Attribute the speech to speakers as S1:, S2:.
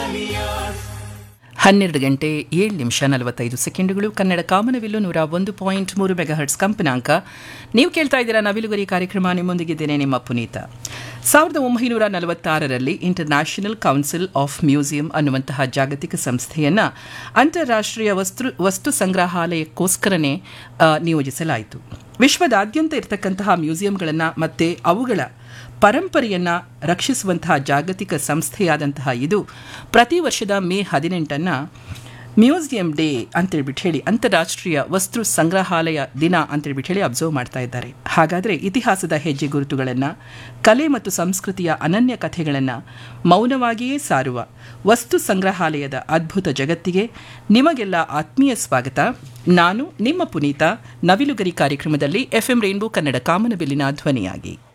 S1: ಹನ್ನೆರಡು ಗಂಟೆ ಏಳು ನಿಮಿಷ ನಲವತ್ತೈದು ಸೆಕೆಂಡುಗಳು ಕನ್ನಡ ಕಾಮನವಿಲ್ಲು ನೂರ ಒಂದು ಪಾಯಿಂಟ್ ಮೂರು ಮೆಗಾಹರ್ಟ್ಸ್ ಕಂಪನಾಂಕ ನೀವು ಕೇಳ್ತಾ ಇದ್ದೀರಾ ನವಿಲುಗರಿ ಕಾರ್ಯಕ್ರಮ ನಿಮ್ಮೊಂದಿಗಿದ್ದೇನೆ ನಿಮ್ಮ ಪುನೀತ ಸಾವಿರದ ಒಂಬೈನೂರ ನಲವತ್ತಾರರಲ್ಲಿ ಇಂಟರ್ನ್ಯಾಷನಲ್ ಕೌನ್ಸಿಲ್ ಆಫ್ ಮ್ಯೂಸಿಯಂ ಅನ್ನುವಂತಹ ಜಾಗತಿಕ ಸಂಸ್ಥೆಯನ್ನು ಅಂತಾರಾಷ್ಟ್ರೀಯ ವಸ್ತು ವಸ್ತು ಸಂಗ್ರಹಾಲಯಕ್ಕೋಸ್ಕರನೇ ಆ, ನಿಯೋಜಿಸಲಾಯಿತು ವಿಶ್ವದಾದ್ಯಂತ ಇರತಕ್ಕಂತಹ ಮ್ಯೂಸಿಯಂಗಳನ್ನು ಮತ್ತೆ ಅವುಗಳ ಪರಂಪರೆಯನ್ನು ರಕ್ಷಿಸುವಂತಹ ಜಾಗತಿಕ ಸಂಸ್ಥೆಯಾದಂತಹ ಇದು ಪ್ರತಿ ವರ್ಷದ ಮೇ ಹದಿನೆಂಟನ್ನು ಮ್ಯೂಸಿಯಂ ಡೇ ಅಂತೇಳ್ಬಿಟ್ಟು ಹೇಳಿ ಅಂತಾರಾಷ್ಟ್ರೀಯ ವಸ್ತು ಸಂಗ್ರಹಾಲಯ ದಿನ ಅಂತೇಳ್ಬಿಟ್ಟು ಹೇಳಿ ಅಬ್ಸರ್ವ್ ಮಾಡ್ತಾ ಇದ್ದಾರೆ ಹಾಗಾದರೆ ಇತಿಹಾಸದ ಹೆಜ್ಜೆ ಗುರುತುಗಳನ್ನು ಕಲೆ ಮತ್ತು ಸಂಸ್ಕೃತಿಯ ಅನನ್ಯ ಕಥೆಗಳನ್ನು ಮೌನವಾಗಿಯೇ ಸಾರುವ ವಸ್ತು ಸಂಗ್ರಹಾಲಯದ ಅದ್ಭುತ ಜಗತ್ತಿಗೆ ನಿಮಗೆಲ್ಲ ಆತ್ಮೀಯ ಸ್ವಾಗತ ನಾನು ನಿಮ್ಮ ಪುನೀತ ನವಿಲುಗರಿ ಕಾರ್ಯಕ್ರಮದಲ್ಲಿ ಎಫ್ಎಂ ರೈನ್ಬೋ ಕನ್ನಡ ಕಾಮನಬಿಲ್ಲಿನ ಧ್ವನಿಯಾಗಿ